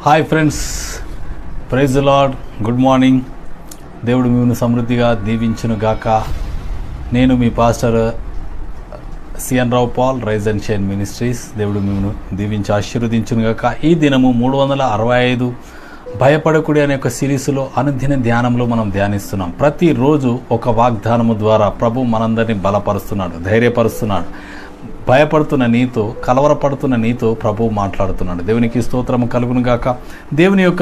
Hi friends praise lord good morning దేవుడు మిమ్మల్ని సమృద్ధిగా దీవించును గాక నేను మీ pastor CN Rao Paul rise and shine ministries దేవుడు మిమ్మల్ని దీవించి ఆశీర్వదించును గాక ఈ దినము మూడు వందల అరవై ఐదు భయపడకుడి అనే ఒక సిరీస్లో అనుదిన ధ్యానంలో మనం ధ్యానిస్తున్నాం ప్రతిరోజు ఒక వాగ్దానము ద్వారా ప్రభు మనందరినీ బలపరుస్తున్నాడు ధైర్యపరుస్తున్నాడు భయపడుతున్న నీతో కలవరపడుతున్న నీతో ప్రభు మాట్లాడుతున్నాడు దేవునికి స్తోత్రము కలుగును గాక దేవుని యొక్క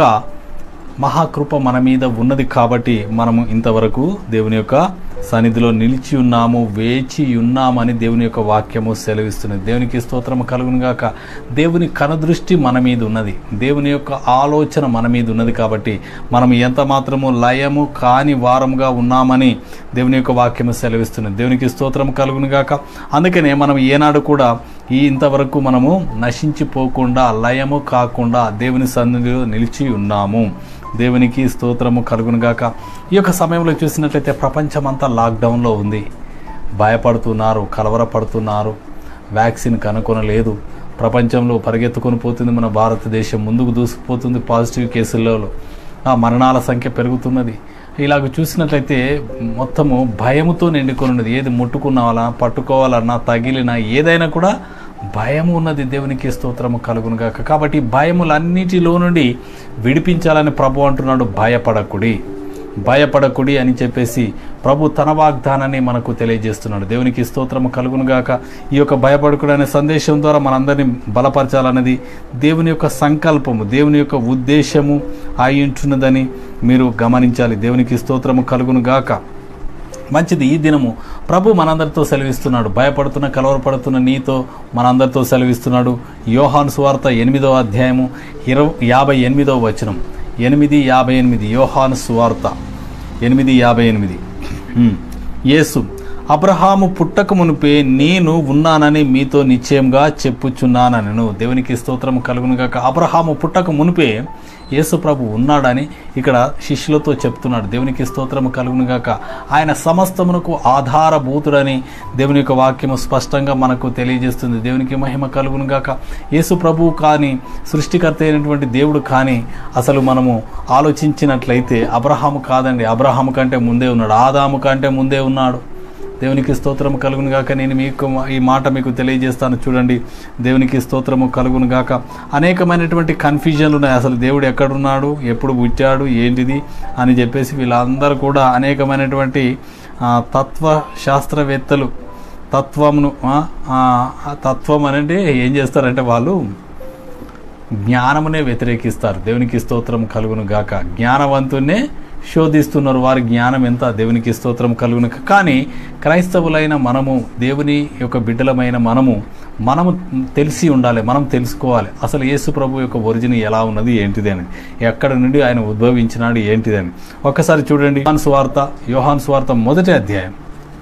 మహాకృప మన మీద ఉన్నది కాబట్టి మనము ఇంతవరకు దేవుని యొక్క సన్నిధిలో నిలిచి ఉన్నాము వేచి ఉన్నామని దేవుని యొక్క వాక్యము సెలవిస్తున్నది దేవునికి స్తోత్రము కలుగును గాక దేవుని కనదృష్టి మన మీద ఉన్నది దేవుని యొక్క ఆలోచన మన మీద ఉన్నది కాబట్టి మనం ఎంత మాత్రము లయము కాని వారముగా ఉన్నామని దేవుని యొక్క వాక్యము సెలవిస్తున్నది దేవునికి స్తోత్రం కలుగును గాక అందుకనే మనం ఏనాడు కూడా ఈ ఇంతవరకు మనము నశించిపోకుండా లయము కాకుండా దేవుని సన్నిధిలో నిలిచి ఉన్నాము దేవునికి స్తోత్రము కలుగును గాక ఈ యొక్క సమయంలో చూసినట్లయితే ప్రపంచమంతా లాక్డౌన్లో ఉంది భయపడుతున్నారు కలవరపడుతున్నారు వ్యాక్సిన్ కనుగొనలేదు ప్రపంచంలో పరిగెత్తుకొని పోతుంది మన భారతదేశం ముందుకు దూసుకుపోతుంది పాజిటివ్ కేసులలో ఆ మరణాల సంఖ్య పెరుగుతున్నది ఇలాగ చూసినట్లయితే మొత్తము భయముతో నిండుకొని ఉన్నది ఏది ముట్టుకున్నావాలా పట్టుకోవాలన్నా తగిలినా ఏదైనా కూడా భయం ఉన్నది దేవునికి స్తోత్రము కలుగును గాక కాబట్టి భయములన్నిటిలో నుండి విడిపించాలని ప్రభు అంటున్నాడు భయపడకుడి భయపడకుడి అని చెప్పేసి ప్రభు తన వాగ్దానాన్ని మనకు తెలియజేస్తున్నాడు దేవునికి స్తోత్రము కలుగును గాక ఈ యొక్క భయపడకుడు అనే సందేశం ద్వారా మనందరినీ బలపరచాలన్నది దేవుని యొక్క సంకల్పము దేవుని యొక్క ఉద్దేశము అయింటున్నదని మీరు గమనించాలి దేవునికి స్తోత్రము కలుగును గాక మంచిది ఈ దినము ప్రభు మనందరితో సెలవిస్తున్నాడు భయపడుతున్న కలవరపడుతున్న నీతో మనందరితో సెలవిస్తున్నాడు యోహాను సువార్త ఎనిమిదవ అధ్యాయము ఇరవై యాభై ఎనిమిదవ వచనం ఎనిమిది యాభై ఎనిమిది యోహాను సువార్త ఎనిమిది యాభై ఎనిమిది హ్మ్. యేసు అబ్రహాము పుట్టక మునిపే నేను ఉన్నానని మీతో నిశ్చయంగా చెప్పుచున్నానను దేవునికి స్తోత్రం కలుగునుగాక అబ్రహాము పుట్టక మునిపే యేసు ప్రభు ఉన్నాడని ఇక్కడ శిష్యులతో చెప్తున్నాడు దేవునికి స్తోత్రము కలుగునుగాక ఆయన సమస్తమునకు ఆధారభూతుడని దేవుని యొక్క వాక్యము స్పష్టంగా మనకు తెలియజేస్తుంది దేవునికి మహిమ కలుగునుగాక యేసు ప్రభువు కానీ సృష్టికర్త అయినటువంటి దేవుడు కానీ అసలు మనము ఆలోచించినట్లయితే అబ్రహాము కాదండి అబ్రహాము కంటే ముందే ఉన్నాడు ఆదాము కంటే ముందే ఉన్నాడు దేవునికి స్తోత్రము కలుగును గాక నేను మీకు ఈ మాట మీకు తెలియజేస్తాను చూడండి దేవునికి స్తోత్రము కలుగును గాక అనేకమైనటువంటి కన్ఫ్యూజన్లు ఉన్నాయి అసలు దేవుడు ఎక్కడున్నాడు ఎప్పుడు పుట్టాడు ఏంటిది అని చెప్పేసి వీళ్ళందరూ కూడా అనేకమైనటువంటి ఆ, తత్వ శాస్త్రవేత్తలు తత్వమును ఆ, ఆ, తత్వం అంటే ఏం చేస్తారంటే వాళ్ళు జ్ఞానమునే వ్యతిరేకిస్తారు దేవునికి స్తోత్రం కలుగును గాక జ్ఞానవంతున్నే శోధిస్తున్నారు వారి జ్ఞానం ఎంత దేవునికి స్తోత్రం కలుగును గా- కానీ క్రైస్తవులైన మనము దేవుని యొక్క బిడ్డలమైన మనము మనము తెలిసి ఉండాలి మనం తెలుసుకోవాలి అసలు యేసు ప్రభు యొక్క ఒరిజిన్ ఎలా ఉన్నది ఏంటిది అని ఎక్కడ నుండి ఆయన ఉద్భవించినాడు ఏంటిదని ఒక్కసారి చూడండి యోహాన్ స్వార్త యోహాన్ స్వార్త మొదటి అధ్యాయం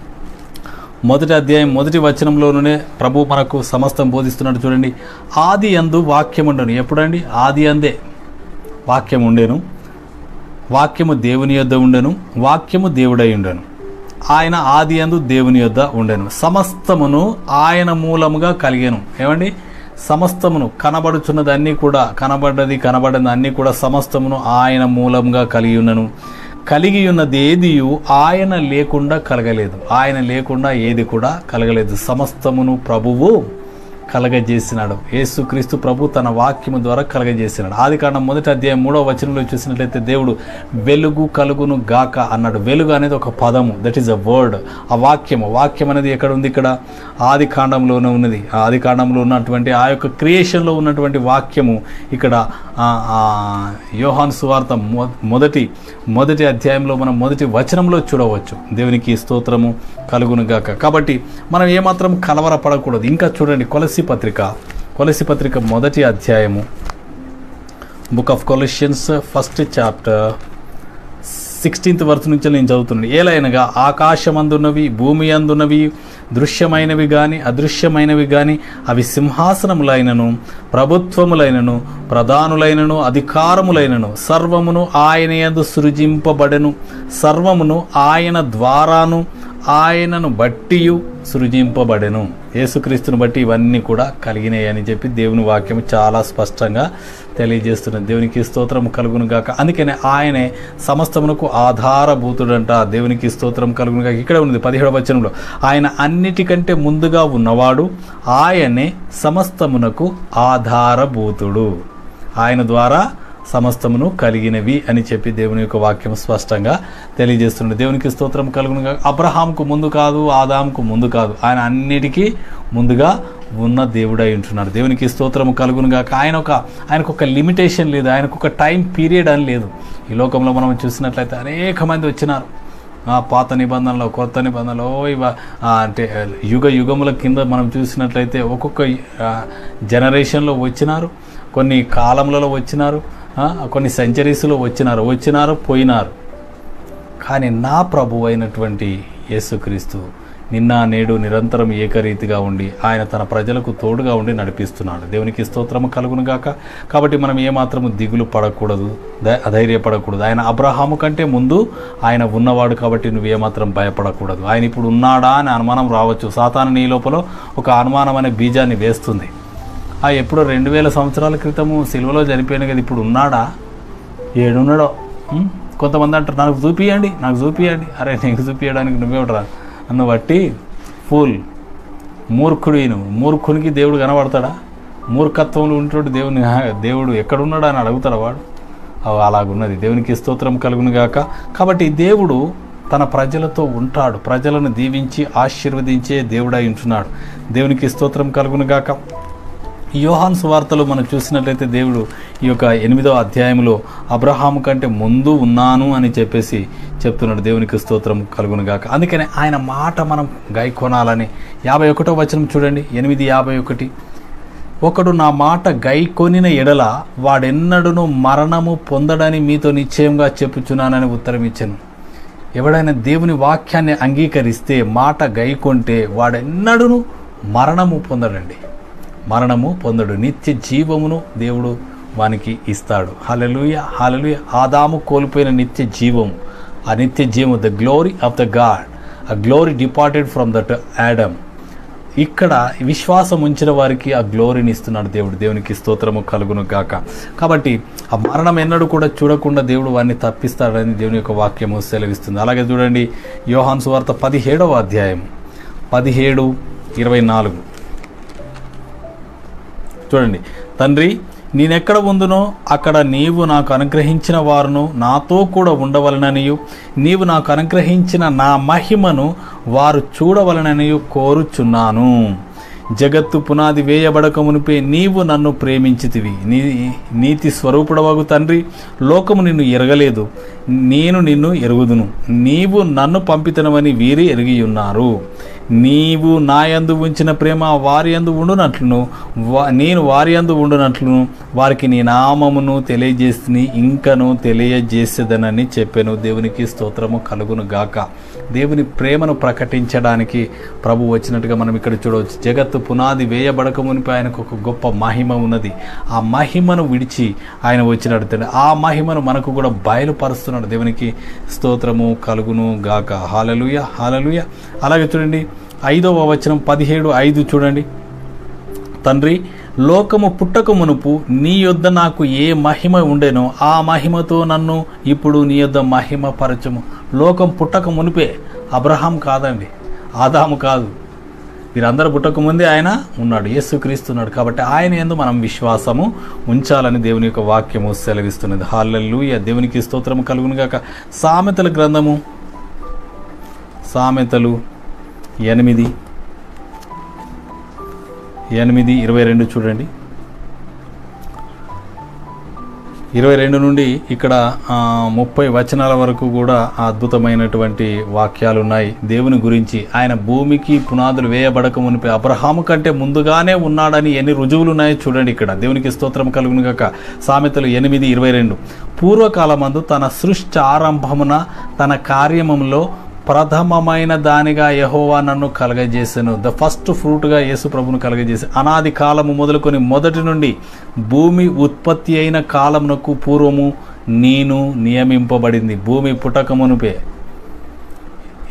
మొదటి అధ్యాయం మొదటి వచనంలోనే ప్రభు మనకు సమస్తం బోధిస్తున్నాడు చూడండి ఆది అందు వాక్యం ఉండను ఎప్పుడండి ఆది అందే వాక్యం ఉండెను వాక్యము దేవుని యొద్ద ఉండెను వాక్యము దేవుడై ఉండెను ఆయన ఆది అందు దేవుని యొద్ద ఉండెను సమస్తమును ఆయన మూలముగా కలిగెను ఏమండి సమస్తమును కనబడుచున్నది అన్నీ కూడా కనబడ్డది కనబడని అన్నీ కూడా సమస్తమును ఆయన మూలంగా కలిగి ఉన్నను కలిగి ఉన్నది ఏదియు ఆయన లేకుండా కలగలేదు ఆయన లేకుండా ఏది కూడా కలగలేదు సమస్తమును ప్రభువు కలగజేసినాడు యేసుక్రీస్తు ప్రభు తన వాక్యము ద్వారా కలగజేసినాడు ఆది కాండం మొదటి అధ్యాయం మూడవ వచనంలో చూసినట్లయితే దేవుడు వెలుగు కలుగును గాక అన్నాడు వెలుగు అనేది ఒక పదము దట్ ఈస్ అ వర్డ్ ఆ వాక్యము వాక్యం అనేది ఎక్కడ ఉంది ఇక్కడ ఆది కాండంలోనే ఉన్నది ఆ ఆది కాండంలో ఉన్నటువంటి ఆ యొక్క క్రియేషన్లో ఉన్నటువంటి వాక్యము ఇక్కడ ఆ, ఆ, యోహాను సువార్త మొ- మొదటి మొదటి అధ్యాయంలో మనం మొదటి వచనంలో చూడవచ్చు దేవునికి స్తోత్రము కలుగును గాక కాబట్టి మనం ఏమాత్రం కలవరపడకూడదు ఇంకా చూడండి కొలసి పత్రిక కొలసి పత్రిక మొదటి అధ్యాయము book of Colossians first chapter sixteenth verse నుంచి నేను చదువుతున్నాను ఏలైనగా ఆకాశమందున్నవి భూమి అందున్నవి దృశ్యమైనవి కానీ అదృశ్యమైనవి కానీ అవి సింహాసనములైనను ప్రభుత్వములైనను ప్రధానులైనను అధికారములైనను సర్వమును ఆయన యందు సృజింపబడెను సర్వమును ఆయన ద్వారాను ఆయనను బట్టియు సృజింపబడెను యేసుక్రీస్తుని బట్టి ఇవన్నీ కూడా కలిగినాయి అని చెప్పి దేవుని వాక్యం చాలా స్పష్టంగా తెలియజేస్తున్నది దేవునికి స్తోత్రం కలుగును గాక అందుకనే ఆయనే సమస్తమునకు ఆధారభూతుడంట దేవునికి స్తోత్రం కలుగును గాక ఇక్కడ ఉంది పదిహేడవ వచనంలో ఆయన అన్నిటికంటే ముందుగా ఉన్నవాడు ఆయనే సమస్తమునకు ఆధారభూతుడు ఆయన ద్వారా సమస్తమును కలిగినవి అని చెప్పి దేవుని యొక్క వాక్యం స్పష్టంగా తెలియజేస్తుంది దేవునికి స్తోత్రం కలుగును గాక అబ్రహాంకు ముందు కాదు ఆదాంకు ముందు కాదు ఆయన అన్నిటికీ ముందుగా ఉన్న దేవుడై ఉంటున్నారు దేవునికి స్తోత్రం కలుగును గాక ఆయన ఒక ఆయనకు ఒక లిమిటేషన్ లేదు ఆయనకు ఒక టైం పీరియడ్ అని లేదు ఈ లోకంలో మనం చూసినట్లయితే అనేక మంది వచ్చినారు ఆ పాత నిబంధనలో కొత్త నిబంధనలో ఇవ ఆ, అంటే యుగ యుగముల కింద మనం చూసినట్లయితే ఒక్కొక్క జనరేషన్లో వచ్చినారు కొన్ని కాలములలో వచ్చినారు ఆ, కొన్ని సెంచరీస్లో వచ్చినారు వచ్చినారు పోయినారు కానీ నా ప్రభు అయినటువంటి యేసుక్రీస్తు నిన్న నేడు నిరంతరం ఏకరీతిగా ఉండి ఆయన తన ప్రజలకు తోడుగా ఉండి నడిపిస్తున్నాడు దేవునికి స్తోత్రము కలుగును గాక కాబట్టి మనం ఏమాత్రము దిగులు పడకూడదు ధై- అధైర్యపడకూడదు ఆయన అబ్రహాము కంటే ముందు ఆయన ఉన్నవాడు కాబట్టి నువ్వు ఏమాత్రం భయపడకూడదు ఆయన ఇప్పుడు ఉన్నాడా అని అనుమానం రావచ్చు సాతాను నీ లోపల ఒక అనుమానం అనే బీజాన్ని వేస్తుంది ఆ ఎప్పుడో రెండు వేల సంవత్సరాల క్రితము సిల్వలో చనిపోయిన కదా ఇప్పుడు ఉన్నాడా ఏడున్నాడో ఉం? కొంతమంది అంటారు నాకు చూపియండి నాకు చూపియండి అరే నీకు చూపించడానికి నువ్వేమిట్రా అన్న బట్టి ఫుల్ మూర్ఖుడు ఈయన మూర్ఖునికి దేవుడు కనబడతాడా మూర్ఖత్వంలో ఉంటున్నాడు దేవుని దేవుడు ఎక్కడున్నాడా అని అడుగుతాడా వాడు అవి అలాగున్నది దేవునికి స్తోత్రం కలుగును గాక కాబట్టి దేవుడు తన ప్రజలతో ఉంటాడు ప్రజలను దీవించి ఆశీర్వదించే దేవుడై ఉంటున్నాడు దేవునికి స్తోత్రం కలుగును గాక యోహాన్ సువార్తలో మనం చూసినట్లయితే దేవుడు ఈ యొక్క ఎనిమిదో అధ్యాయంలో అబ్రహాము కంటే ముందు ఉన్నాను అని చెప్పేసి చెప్తున్నాడు దేవునికి స్తోత్రం కలుగును గాక అందుకని ఆయన మాట మనం గైకొనాలని యాభై ఒకటో వచనం చూడండి ఎనిమిది యాభై ఒకటి ఒకడు నా మాట గైకొనిన ఎడల వాడెన్నడును మరణము పొందడని మీతో నిశ్చయంగా చెప్పుచున్నానని ఉత్తరం ఇచ్చాను ఎవడైనా దేవుని వాక్యాన్ని అంగీకరిస్తే మాట గైకొంటే వాడెన్నడును మరణము పొందడండి మరణము పొందడు నిత్య జీవమును దేవుడు వానికి ఇస్తాడు హలలుయ హలలుయ ఆదాము కోల్పోయిన నిత్య జీవము ఆ నిత్య జీవము the glory of the God ఆ glory departed from that Adam ఇక్కడ విశ్వాసం ఉంచిన వారికి ఆ గ్లోరీని ఇస్తున్నాడు దేవుడు దేవునికి స్తోత్రము కలుగును గాక కాబట్టి ఆ మరణం ఎన్నడూ కూడా చూడకుండా దేవుడు వారిని తప్పిస్తాడని దేవుని యొక్క వాక్యము సెలవిస్తుంది అలాగే చూడండి యోహాన్ సువార్త పదిహేడవ అధ్యాయం పదిహేడు ఇరవై నాలుగు చూడండి తండ్రి నేనెక్కడ ఉందునో అక్కడ నీవు నాకు అనుగ్రహించిన వారును నాతో కూడా ఉండవలననియు నీవు నాకు అనుగ్రహించిన నా మహిమను వారు చూడవలననియు కోరుచున్నాను జగత్తు పునాది వేయబడక మునిపే నీవు నన్ను ప్రేమించితివి నీ నీతి స్వరూపుడవగు తండ్రి లోకము నిన్ను ఎరగలేదు నేను నిన్ను ఎరుగుదును నీవు నన్ను పంపితనమని వీరి ఎరిగి ఉన్నారు నీవు నా యందు ఉంచిన ప్రేమ వారి యందు ఉండునట్లును వా- నేను వారి యందు ఉండునట్లును వారికి నీ నామమును తెలియజేసి ఇంకను తెలియజేసేదనని చెప్పాను దేవునికి స్తోత్రము కలుగును గాక దేవుని ప్రేమను ప్రకటించడానికి ప్రభు వచ్చినట్టుగా మనం ఇక్కడ చూడవచ్చు జగత్తు పునాది వేయబడక మునిపి ఆయనకు ఒక గొప్ప మహిమ ఉన్నది ఆ మహిమను విడిచి ఆయన వచ్చినాడు తండ్రి ఆ మహిమను మనకు కూడా బయలుపరుస్తున్నాడు దేవునికి స్తోత్రము కలుగును గాక హాలలుయ హాలలుయ అలాగే చూడండి ఐదవ వచనం పదిహేడు ఐదు చూడండి తండ్రి లోకము పుట్టక మునుపు నీ యొద్ద నాకు ఏ మహిమ ఉండెనో ఆ మహిమతో నన్ను ఇప్పుడు నీ యొద్ద మహిమ పరచము లోకం పుట్టక మునిపే అబ్రహాం కాదండి ఆదాము కాదు వీరందరూ పుట్టక ముందే ఆయన ఉన్నాడు యేసుక్రీస్తున్నాడు కాబట్టి ఆయన ఎందు మనం విశ్వాసము ఉంచాలని దేవుని యొక్క వాక్యము సెలవిస్తున్నది హాలూయ దేవునికి స్తోత్రము కలుగును గాక సామెతల గ్రంథము సామెతలు ఎనిమిది ఎనిమిది ఇరవై రెండు చూడండి ఇరవై రెండు నుండి ఇక్కడ ఆ, ముప్పై వచనాల వరకు కూడా ఆ అద్భుతమైనటువంటి వాక్యాలు ఉన్నాయి దేవుని గురించి ఆయన భూమికి పునాదులు వేయబడక మునిపి అబ్రహాము కంటే ముందుగానే ఉన్నాడని ఎన్ని రుజువులు ఉన్నాయో చూడండి ఇక్కడ దేవునికి స్తోత్రం కలుగును గాక సామెతలు ఎనిమిది ఇరవై రెండు పూర్వకాలమందు తన సృష్టి ఆరంభమున తన కార్యములో ప్రథమమైన దానిగా యహోవా నన్ను కలగజేసాను ద ఫస్ట్ ఫ్రూట్గా యేసు ప్రభును కలగజేసి అనాది కాలము మొదలుకొని మొదటి నుండి భూమి ఉత్పత్తి అయిన కాలమునకు పూర్వము నేను నియమింపబడింది భూమి పుటకమునుపే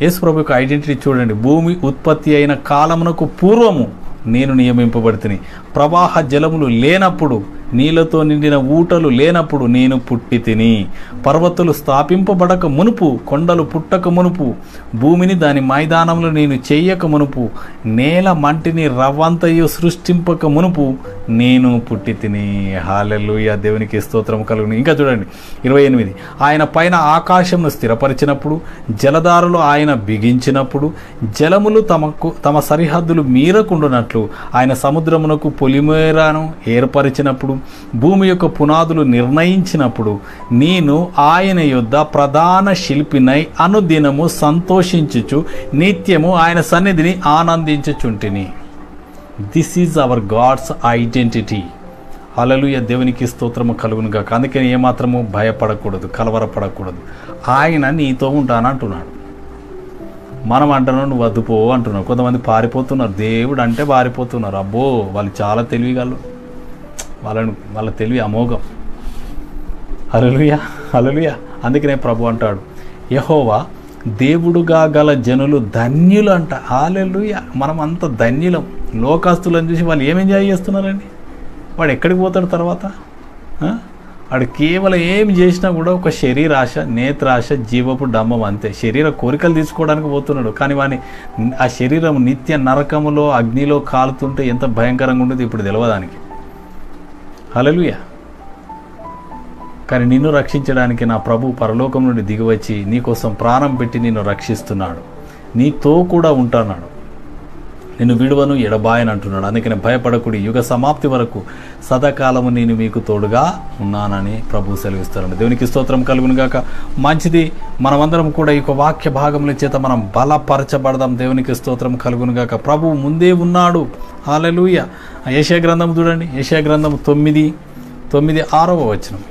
యేసు ప్రభు యొక్క ఐడెంటిటీ చూడండి భూమి ఉత్పత్తి అయిన కాలమునకు పూర్వము నేను నియమింపబడితిని ప్రవాహ జలములు లేనప్పుడు నీళ్లతో నిండిన ఊటలు లేనప్పుడు నేను పుట్టి తిని పర్వతులు స్థాపింపబడక మునుపు కొండలు పుట్టక మునుపు భూమిని దాని మైదానంలో నేను చెయ్యక మునుపు నేల మంటిని రవ్వంతయు సృష్టింపక మునుపు నేను పుట్టి తిని హాలెలుయ దేవునికి స్తోత్రం కలుగును ఇంకా చూడండి ఇరవై ఎనిమిది ఆయన పైన ఆకాశంను స్థిరపరిచినప్పుడు జలధారలు ఆయన బిగించినప్పుడు జలములు తమకు తమ సరిహద్దులు మీరకుండునట్లు ఆయన సముద్రమునకు పొలిమేరాను ఏర్పరిచినప్పుడు భూమి యొక్క పునాదులు నిర్ణయించినప్పుడు నేను ఆయన యొద్ద ప్రధాన శిల్పినై అనుదినము సంతోషించుచు నిత్యము ఆయన సన్నిధిని ఆనందించుచుంటిని this is our God's identity అలలుయ దేవునికి స్తోత్రము కలుగును గాక అందుకని ఏమాత్రము భయపడకూడదు కలవరపడకూడదు ఆయన నీతో ఉంటానంటున్నాడు మనం అంటున్నాం నువ్వు వద్దుపో అంటున్నావు కొంతమంది పారిపోతున్నారు దేవుడు అంటే పారిపోతున్నారు అబ్బో వాళ్ళు చాలా తెలివిగలరు వాళ్ళను వాళ్ళ తెలివి అమోఘం హలలుయ హలలుయ అందుకనే ప్రభు అంటాడు యహోవా దేవుడుగా గల జనులు ధన్యులు అంట హాలెలుయ మనం అంత ధన్యులం లోకాస్తులను చూసి వాళ్ళు ఏం ఎంజాయ్ చేస్తున్నారండి వాడు ఎక్కడికి పోతాడు తర్వాత ఆ? వాడు కేవలం ఏం చేసినా కూడా ఒక శరీరాశ నేత్రాశ జీవపు డంబం అంతే శరీర కోరికలు తీసుకోవడానికి పోతున్నాడు కానీ వాని ఆ శరీరం నిత్య నరకములో అగ్నిలో కాలుతుంటే ఎంత భయంకరంగా ఉండేది ఇప్పుడు తెలియదానికి హలలుయ కానీ నిన్ను రక్షించడానికి నా ప్రభు పరలోకం నుండి దిగివచ్చి నీకోసం ప్రాణం పెట్టి నిన్ను రక్షిస్తున్నాడు నీతో కూడా ఉంటున్నాడు నిన్ను విడువను ఎడబాయని అంటున్నాడు అందుకని భయపడకుడి యుగ సమాప్తి వరకు సదాకాలము నేను మీకు తోడుగా ఉన్నానని ప్రభు సెలవిస్తున్నాడు దేవునికి స్తోత్రం కలుగును గాక మంచిది మనమందరం కూడా ఈ యొక్క వాక్య భాగముల చేత మనం బలపరచబడదాం దేవునికి స్తోత్రం కలుగును గాక ప్రభు ముందే ఉన్నాడు హాలెలూయ ఏషియా గ్రంథం చూడండి ఏషియా గ్రంథం తొమ్మిది తొమ్మిది ఆరవ వచనం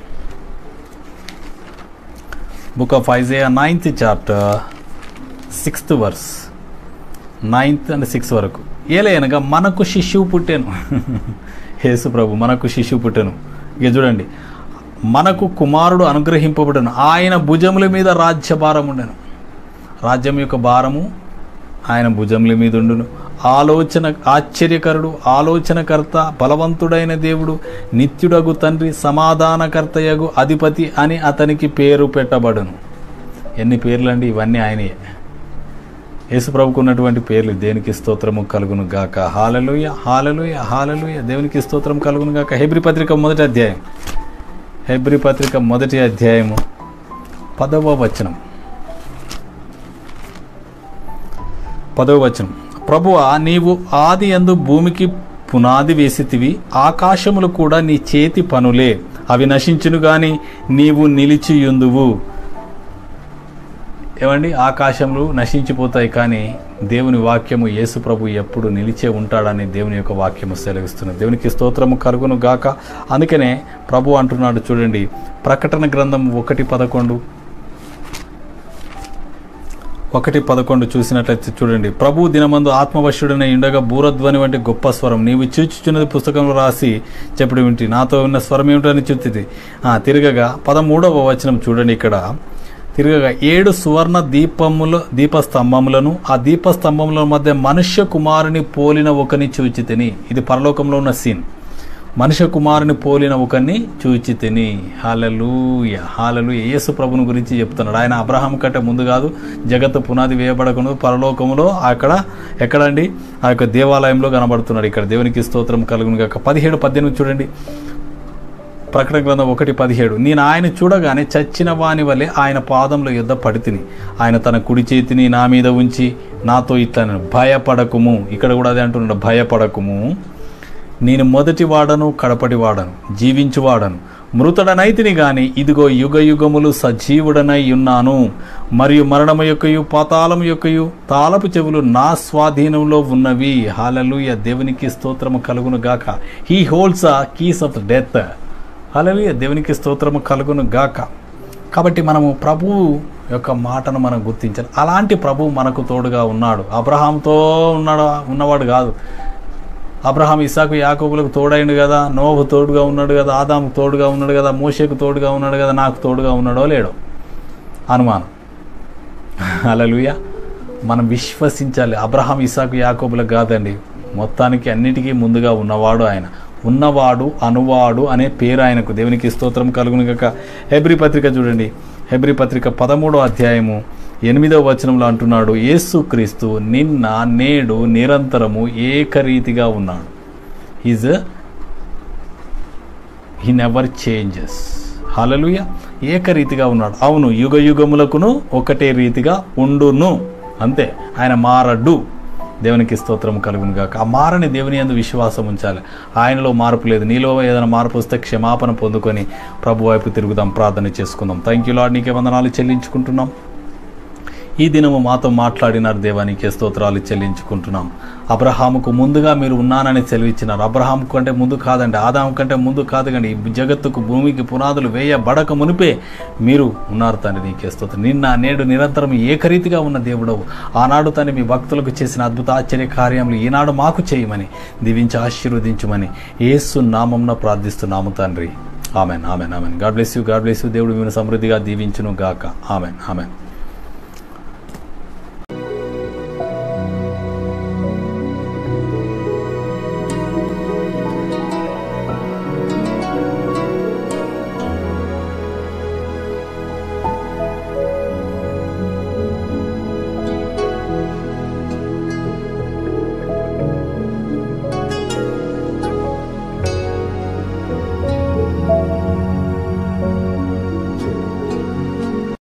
book of Isaiah ninth chapter sixth verse ninth and six వరకు ఏలయనగా మనకు శిశువు పుట్టాను యేసు ప్రభు మనకు శిశువు పుట్టాను ఇక చూడండి మనకు కుమారుడు అనుగ్రహింపబడను ఆయన భుజముల మీద రాజ్యభారం ఉండను రాజ్యం యొక్క భారము ఆయన భుజముల మీద ఉండును ఆలోచన ఆశ్చర్యకరుడు ఆలోచనకర్త బలవంతుడైన దేవుడు నిత్యుడగు తండ్రి సమాధానకర్తయగు అధిపతి అని అతనికి పేరు పెట్టబడును ఎన్ని పేర్లండి ఇవన్నీ ఆయనయే యేసుప్రభుకు ఉన్నటువంటి పేర్లు దేనికి స్తోత్రము కలుగును గాక హాలలుయ హాలలుయ హాలలుయ దేవునికి స్తోత్రం కలుగును గాక హెబ్రి పత్రిక మొదటి అధ్యాయం హెబ్రి పత్రిక మొదటి అధ్యాయము పదవ వచనం పదవ వచనం ప్రభువా నీవు ఆది ఎందు భూమికి పునాది వేసితివి ఆకాశములు కూడా నీ చేతి పనులే అవి నశించును గాని నీవు నిలిచియుందువు ఏమండి ఆకాశములు నశించిపోతాయి కానీ దేవుని వాక్యము యేసు ప్రభు ఎప్పుడు నిలిచే ఉంటాడని దేవుని యొక్క వాక్యము సెలవిస్తున్నది దేవునికి స్తోత్రము కలుగును గాక అందుకనే ప్రభు అంటున్నాడు చూడండి ప్రకటన గ్రంథం ఒకటి పదకొండు ఒకటి పదకొండు చూసినట్లయితే చూడండి ప్రభు దినమందు ఆత్మవశ్యుడనే ఉండగా బూరధ్వని వంటి గొప్ప స్వరం నీవు చూచుచున్నది పుస్తకంలో రాసి చెప్పుడు వింటి నాతో ఉన్న స్వరం ఏమిటని చూస్తుంది తిరగగా పదమూడవ వచనం చూడండి ఇక్కడ తిరగగా ఏడు సువర్ణ దీపముల దీపస్తంభములను ఆ దీపస్తంభముల మధ్య మనుష్య కుమారుని పోలిన ఒకని చూచి తిని ఇది పరలోకంలో ఉన్న సీన్ మనుష్య కుమారుని పోలిన ఒకరిని చూచి తిని హాలలుయ హాలలు యేసు ప్రభుని గురించి చెప్తున్నాడు ఆయన అబ్రహాం కంటే ముందు కాదు జగత్తు పునాది వేయబడకుండా పరలోకములో అక్కడ ఎక్కడండి ఆ యొక్క దేవాలయంలో కనబడుతున్నాడు ఇక్కడ దేవునికి స్తోత్రం కలుగును కాక పదిహేడు పద్దెనిమిది చూడండి ప్రకటన గ్రంథం ఒకటి పదిహేడు నేను ఆయన చూడగానే చచ్చిన వాని వలె ఆయన పాదంలో యుద్ధ పడితిని ఆయన తన కుడి చేతిని నా మీద ఉంచి నాతో ఇట్లా భయపడకుము ఇక్కడ కూడా అదే అంటున్నాడు భయపడకుము నేను మొదటి వాడను కడపటి వాడను జీవించువాడను మృతుడనైతిని గాని ఇదిగో యుగ యుగములు సజీవుడనై ఉన్నాను మరియు మరణము యొక్కయు పాతాళము యొక్కయు తాళపు చెవులు నా స్వాధీనంలో ఉన్నవి హాలలుయ దేవునికి స్తోత్రము కలుగును గాక he holds the keys of death హాలలుయ దేవునికి స్తోత్రము కలుగును గాక కాబట్టి మనము ప్రభువు యొక్క మాటను మనం గుర్తించాలి అలాంటి ప్రభువు మనకు తోడుగా ఉన్నాడు అబ్రహాంతో ఉన్నాడు ఉన్నవాడు కాదు అబ్రహాం ఇసాకు యాకోబులకు తోడైండు కదా నోహు తోడుగా ఉన్నాడు కదా ఆదాము తోడుగా ఉన్నాడు కదా మోషేకు తోడుగా ఉన్నాడు కదా నాకు తోడుగా ఉన్నాడో లేడో అనుమానం అలలుయ మనం విశ్వసించాలి అబ్రహాం ఇసాకు యాకోబులకు కాదండి మొత్తానికి అన్నిటికీ ముందుగా ఉన్నవాడు ఆయన ఉన్నవాడు అనువాడు అనే పేరు ఆయనకు దేవునికి స్తోత్రం కలుగును గక హెబ్రి పత్రిక చూడండి హెబ్రి పత్రిక పదమూడో అధ్యాయము ఎనిమిదవ వచనంలో అంటున్నాడు యేసుక్రీస్తు నిన్న నేడు నిరంతరము ఏకరీతిగా ఉన్నాడు ఈజ్ హీ నెవర్ చేంజెస్ హలలుయ ఏకరీతిగా ఉన్నాడు అవును యుగ యుగములకును ఒకటే రీతిగా ఉండును అంతే ఆయన మారడు దేవునికి స్తోత్రం కలుగును గాక ఆ మారని దేవుని యందు విశ్వాసం ఉంచాలి ఆయనలో మార్పు లేదు నీలో ఏదైనా మార్పు వస్తే క్షమాపణ పొందుకొని ప్రభు వైపు తిరుగుదాం ప్రార్థన చేసుకుందాం థ్యాంక్ యూ లాడ్ నీకే వందనాలు చెల్లించుకుంటున్నాం ఈ దినము మాతో మాట్లాడినారు దేవానికి స్తోత్రాలు చెల్లించుకుంటున్నాం అబ్రహాముకు ముందుగా మీరు ఉన్నానని సెలవిచ్చినారు అబ్రహాం కంటే ముందు కాదండి ఆదాము కంటే ముందు కాదుగండి ఈ జగత్తుకు భూమికి పునాదులు వేయబడక మునిపే మీరు ఉన్నారు తండ్రి నీకే స్తోత్రం నిన్న నేడు నిరంతరం ఏకరీతిగా ఉన్న దేవుడవు ఆనాడు తను మీ భక్తులకు చేసిన అద్భుత ఆశ్చర్య కార్యములు ఈనాడు మాకు చేయమని దీవించి ఆశీర్వదించమని ఏసు నామంన ప్రార్థిస్తున్నాము తండ్రి ఆమెన్ ఆమెన్ ఆమెన్ God bless you God bless you దేవుడు మీరు సమృద్ధిగా దీవించును గాక ఆమెన్ ఆమెన్